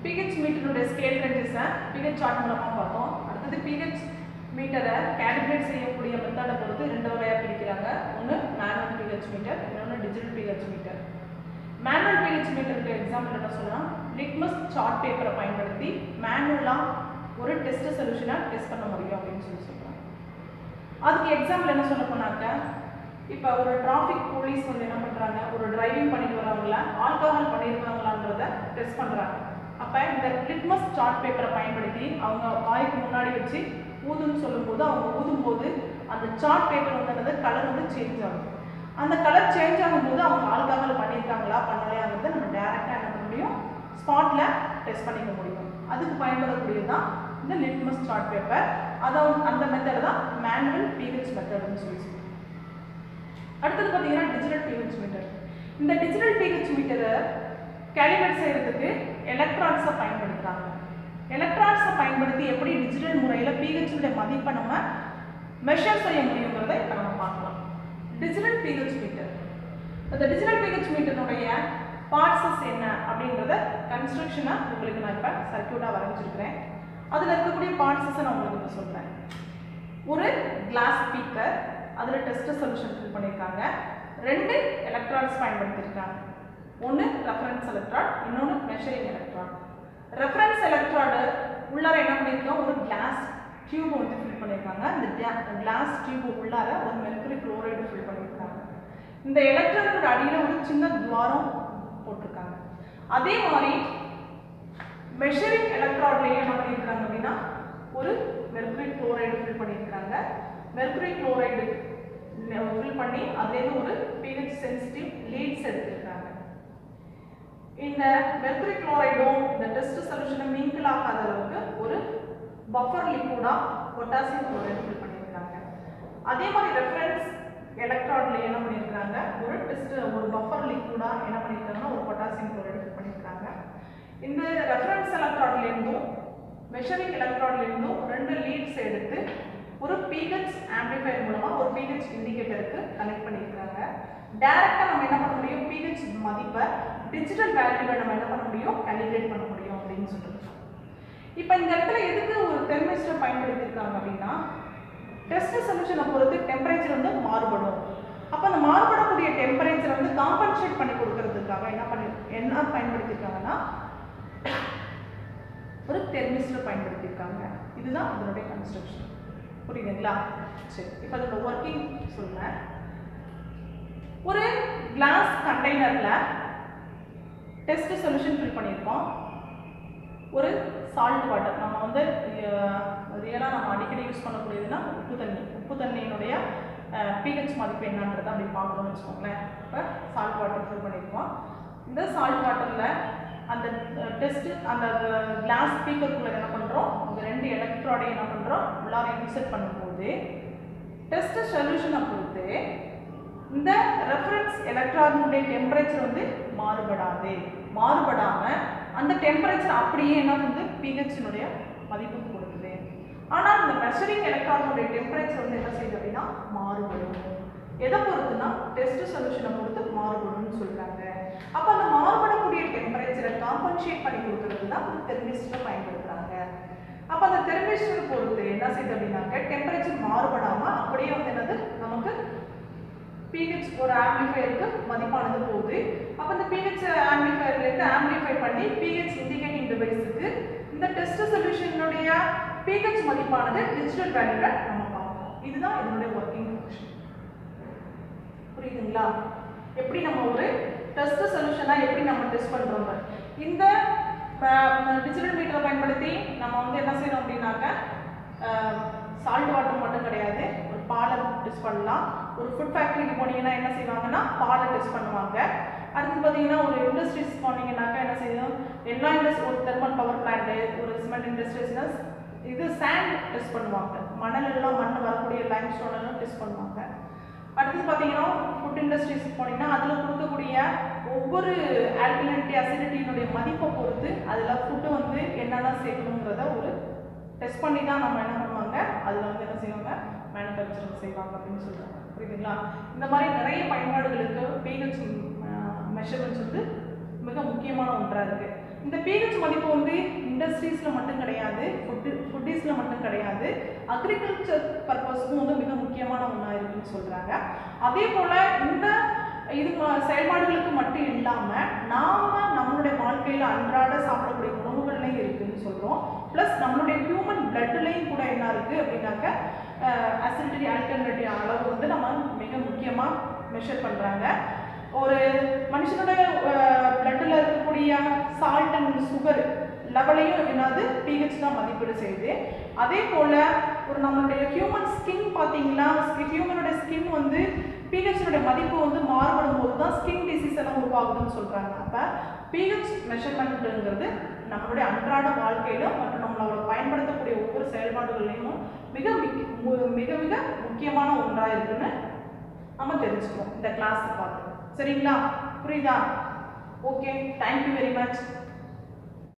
pH மீட்டருடைய scale ரேஞ்சஸை pH chart மூலமாக பார்த்தோம் அடுத்தது பிஹெச் மீட்டரை கேல்குலேட் செய்யக்கூடிய மெத்தடை பொறுத்து ரெண்டு வகையாக பிரிக்கிறாங்க ஒன்று மேனுவல் பிஹெச் மீட்டர் இன்னொன்று digital pH meter manual pH மீட்டருக்கு எக்ஸாம்பிள் என்ன சொல்லலாம் லிட்மஸ் சார்ட் பேப்பரை பயன்படுத்தி மேனுவலாக ஒரு டெஸ்ட் சொல்யூஷனை டெஸ்ட் பண்ண முடியும் அப்படின்னு சொல்லி சொல்கிறாங்க அதுக்கு எக்ஸாம்பிள் என்ன சொல்ல போனாக்க இப்போ ஒரு டிராஃபிக் போலீஸ் வந்து என்ன பண்ணுறாங்க ஒரு டிரைவிங் பண்ணிட்டு வரவங்கள ஆல்கஹால் பண்ணியிருக்காங்களான்றத டெஸ்ட் பண்ணுறாங்க அப்போ இந்த லிட்மஸ் சார்ட் பேப்பரை பயன்படுத்தி அவங்க வாய்க்கு முன்னாடி வச்சு ஊதுன்னு சொல்லும்போது அவங்க ஊதும்போது அந்த சார்ட் பேப்பர் வந்து கலர் வந்து சேஞ்ச் ஆகும் அந்த கலர் சேஞ்ச் ஆகும்போது அவங்க ஆல்கஹால் பண்ணியிருக்காங்களா பண்ணலையாங்கிறத நம்ம டேரெக்டாக என்ன பண்ண முடியும் ஸ்பாட்டில் டெஸ்ட் பண்ணிக்க முடியும் அதுக்கு பயன்படக்கூடியது தான் இந்த லிட்மஸ் சார்ட் பேப்பர் அதை அந்த மெத்தட் தான் மேனுவல் பிஹெச் மெத்தட்னு சொல்லி சொல்லுவோம் அடுத்தது பார்த்தீங்கன்னா டிஜிட்டல் பிஹெச் மீட்டர் இந்த டிஜிட்டல் பிஹெச் மீட்டரை கேலிபரேட் செய்யறதுக்கு எலக்ட்ரான்ஸை பயன்படுத்துகிறாங்க எலக்ட்ரான்ஸை பயன்படுத்தி எப்படி டிஜிட்டல் முறையில் பிஹெச்சுடைய மதிப்பை நம்ம மெஷர் செய்ய முடியுங்கிறத இப்போ நம்ம பார்க்கலாம் டிஜிட்டல் பிஹெச் மீட்டர் இந்த டிஜிட்டல் பிஹெச் மீட்டருடைய பார்ட்ஸஸ் என்ன அப்படின்றத கன்ஸ்ட்ரக்ஷனை உங்களுக்கு நான் இப்போ சர்க்கியூட்டாக வரைஞ்சிருக்கிறேன் அதில் இருக்கக்கூடிய பார்ட்ஸஸை நான் உங்களுக்கு இப்போ சொல்கிறேன் ஒரு கிளாஸ் ஸ்பீக்கர் அதில் டெஸ்ட் சொல்யூஷன் ஃபில் பண்ணியிருக்காங்க ரெண்டு எலக்ட்ரான்ஸ் பயன்படுத்தியிருக்காங்க ஒன்று ரெஃபரன்ஸ் எலக்ட்ரான் இன்னொன்று மெஷரிங் எலக்ட்ரான் ரெஃபரன்ஸ் எலக்ட்ராடு உள்ளார என்ன பண்ணியிருக்கோம் ஒரு கிளாஸ் டியூப் வந்து ஃபில் பண்ணியிருக்காங்க இந்த கிளாஸ் டியூப் உள்ளார ஒரு மெர்குரி குளோரைடு ஃபில் பண்ணியிருக்காங்க இந்த எலக்ட்ரானோட அடியில் ஒரு சின்ன துவாரம் போட்டிருக்காங்க அதே மாதிரி மெஷரிங் எலக்ட்ராட்லேயே என்ன பண்ணியிருக்காங்க அப்படின்னா ஒரு மெர்குரி குளோரைடு ஃபில் பண்ணியிருக்காங்க மெர்குரி குளோரைடு ஃபில் பண்ணி அதுலேருந்து ஒரு பிஹெச் சென்சிட்டிவ் லீட்ஸ் எடுத்திருக்காங்க இந்த மெர்குரி குளோரைடும் இந்த டெஸ்ட் சொல்யூஷனை மிங்கிள் ஆகாத அளவுக்கு ஒரு பஃபர் லிக்விடா பொட்டாசியம் குளோரைடு ஃபில் பண்ணியிருக்காங்க அதே மாதிரி ரெஃபரன்ஸ் எலக்ட்ராட்ல என்ன பண்ணியிருக்காங்க ஒரு டெஸ்ட் ஒரு பஃபர் லிக்விடா என்ன பண்ணியிருக்காங்கன்னா ஒரு பொட்டாசியம் குளோரைடு ஃபில் பண்ணியிருக்காங்க இந்த ரெஃபரன்ஸ் எலக்ட்ராட்ல இருந்தும் மெஷரிங் எலக்ட்ராட்ல இருந்தும் ரெண்டு லீட்ஸ் எடுத்து ஒரு பிஹெச் ஆம்பிளிஃபையர் மூலமா ஒரு பிஹெச் இண்டிகேட்டருக்கு கனெக்ட் பண்ணியிருக்காங்க டைரக்டா நம்ம என்ன பண்ண முடியும் பிஹெச் மதிப்பை டிஜிட்டல் வேல்யூவை நம்ம என்ன பண்ண முடியும் கேலிப்ரேட் பண்ண முடியும் அப்படின்னு சொல்லிட்டு இப்போ இந்த இடத்துல எதுக்கு ஒரு தெர்மிஸ்டர் பயன்படுத்தியிருக்காங்க அப்படின்னா டெஸ்ட் சொல்யூஷனை பொறுத்து டெம்பரேச்சர் வந்து மாறுபடும் அப்போ அந்த மாறுபடக்கூடிய டெம்பரேச்சரை வந்து காம்பன்சேட் பண்ணி கொடுக்கறதுக்காக என்ன பண்ணி என்ன பயன்படுத்தியிருக்காங்கன்னா ஒரு தெர்மிஸ்டர் பயன்படுத்தியிருக்காங்க இதுதான் அதனுடைய கன்ஸ்ட்ரக்ஷன் புரியுதுங்களா சரி இப்போ அதோட ஒர்க்கிங் சொல்லுங்கள் ஒரு கிளாஸ் கண்டெய்னரில் டெஸ்ட் சொல்யூஷன் ஃபில் பண்ணியிருக்கோம் ஒரு சால்ட் வாட்டர் நம்ம வந்து ரியலாக நம்ம அடிக்கடி யூஸ் பண்ணக்கூடியதுன்னா உப்பு தண்ணி உப்பு தண்ணியினுடைய பிஹெச் மதிப்பு என்னன்றதை அப்படி பார்க்கணும்னு வச்சுக்கோங்களேன் இப்போ சால்ட் வாட்டர் ஃபில் பண்ணியிருக்கோம் இந்த சால்ட் வாட்டரில் அந்த டெஸ்ட்டு அந்த கிளாஸ் ஸ்பீக்கருக்குள்ளே என்ன பண்ணுறோம் இந்த ரெண்டு எலக்ட்ராடையும் என்ன பண்ணுறோம் உள்ளார இன்செர்ட் பண்ணும்போது டெஸ்ட் சொல்யூஷனை பொறுத்து இந்த ரெஃபரன்ஸ் எலக்ட்ரானுடைய டெம்பரேச்சர் வந்து மாறுபடாது மாறுபடாமல் அந்த டெம்பரேச்சர் அப்படியே என்ன வந்து பிஹெச்சினுடைய மதிப்புக்கு கொடுக்குது ஆனால் இந்த மெஷரிங் எலக்ட்ரானுடைய டெம்பரேச்சர் வந்து என்ன செய்யுது அப்படின்னா மாறுபடும் எதை பொறுத்துனா டெஸ்ட் சொல்யூஷனை பொறுத்து மாறுபடும்னு சொல்றாங்க அப்போ அந்த மாறுபடக்கூடிய டெம்பரேச்சரை காம்பன்சேட் பண்ணி கொடுக்கறது தான் அந்த தெர்மிஸ்டரை பயன்படுத்துறாங்க அப்போ அந்த தெர்மிஸ்டர் பொறுத்து என்ன செய்யுது அப்படின்னாக்க டெம்பரேச்சர் மாறுபடாமல் அப்படியே வந்து என்னது நமக்கு பிஹெச் ஒரு ஆம்பிளிஃபையருக்கு மதிப்பானது போகுது அப்போ இந்த பிஹெச் ஆம்பிளிஃபையர்லேருந்து ஆம்பிளிஃபை பண்ணி பிஹெச் இண்டிகேட்டிங் டிவைஸுக்கு இந்த டெஸ்ட் சொல்யூஷனுடைய பிஹெச் மதிப்பானது டிஜிட்டல் வேல்யூவில் நம்ம பார்ப்போம் இதுதான் இதனுடைய ஒர்க்கிங் ஃபங்க்ஷன் புரியுதுங்களா எப்படி நம்ம ஒரு டெஸ்ட் சொல்யூஷனாக எப்படி நம்ம டெஸ்ட் பண்ணுறோம் இந்த டிஜிட்டல் மீட்டரை பயன்படுத்தி நம்ம வந்து என்ன செய்யணும் அப்படின்னாக்க சால்ட் வாட்டர் மட்டும் கிடையாது ஒரு பாலை டெஸ்ட் பண்ணலாம் ஒரு ஃபுட் ஃபேக்ட்ரிக்கு போனீங்கன்னா என்ன செய்வாங்கன்னா பாலை டெஸ்ட் பண்ணுவாங்க அடுத்து பார்த்தீங்கன்னா ஒரு இண்டஸ்ட்ரீஸ் போனீங்கன்னாக்கா என்ன செய்யணும் எல்லா இண்டஸ்ட்ரி ஒரு தெர்மல் பவர் பிளான்ட்டு ஒரு சிமெண்ட் இண்டஸ்ட்ரீஸ்னா இது சாண்ட் டெஸ்ட் பண்ணுவாங்க மணல் எல்லாம் மண் வரக்கூடிய லைம் ஸ்டோன் எல்லாம் டெஸ்ட் பண்ணுவாங்க அடுத்து பார்த்தீங்கன்னா ஃபுட் இண்டஸ்ட்ரீஸ் போனீங்கன்னா அதில் கொடுக்கக்கூடிய ஒவ்வொரு ஆல்கலினிட்டி அசிடிட்டியினுடைய மதிப்பை பொறுத்து அதில் ஃபுட்டு வந்து என்னென்ன சேர்க்கணுங்கிறத ஒரு டெஸ்ட் பண்ணி தான் நம்ம என்ன பண்ணுவாங்க அதில் வந்து என்ன செய்வாங்க மேனுஃபேக்சரிங் செய்வாங்க அப்படின்னு சொல்கிறாங்க புரியுதுங்களா இந்த மாதிரி நிறைய பயன்பாடுகளுக்கு பிஹெச் மெஷர்மெண்ட்ஸ் வந்து மிக முக்கியமான ஒன்றாக இருக்குது இந்த இந்த pH மதிப்பு வந்து இண்டஸ்ட்ரீஸில் மட்டும் கிடையாது ஃபுட்டு ஃபுட்டீஸில் மட்டும் கிடையாது அக்ரிகல்ச்சர் பர்பஸ்க்கும் வந்து மிக முக்கியமான ஒன்றா இருக்குன்னு சொல்கிறாங்க அதே போல் இந்த இது ம- செயல்பாடுகளுக்கு மட்டும் இல்லாமல் நாம் நம்மளுடைய வாழ்க்கையில் அன்றாட சாப்பிடக்கூடிய உணவுகள்லையும் இருக்குன்னு சொல்கிறோம் ப்ளஸ் நம்மளுடைய ஹியூமன் பிளட்லையும் கூட என்ன இருக்குது அப்படின்னாக்க அசிடிட்டி ஆல்கலினிட்டி அளவு வந்து நம்ம மிக முக்கியமாக மெஷர் பண்ணுறாங்க ஒரு மனுஷனோட பிளட்டில் இருக்கக்கூடிய சால்ட் அண்ட் சுகர் லெவலையும் என்னது பிஹெச் தான் மதிப்பீடு செய்யுது அதே போல் ஒரு நம்மளுடைய ஹியூமன் ஸ்கின் பார்த்தீங்கன்னா ஹியூமனோட ஸ்கின் வந்து பிஹெச்னுடைய மதிப்பு வந்து மாறுபடும் போது தான் ஸ்கின் டிசீஸ் எல்லாம் உருவாகுதுன்னு சொல்கிறாங்க அப்போ பிஹெச் மெஷர்மெண்ட்டுங்கிறது நம்மளுடைய அன்றாட வாழ்க்கையிலும் மற்றும் நம்மளோட பயன்படுத்தக்கூடிய ஒவ்வொரு செயல்பாடுகள்லையும் மிக மிக மு- மிக மிக முக்கியமான ஒன்றாக இருக்குன்னு நம்ம தெரிஞ்சுக்கிறோம் இந்த கிளாஸ் பார்த்து சரிங்களா புரியுதா ஓகே தேங்க்யூ வெரி மச்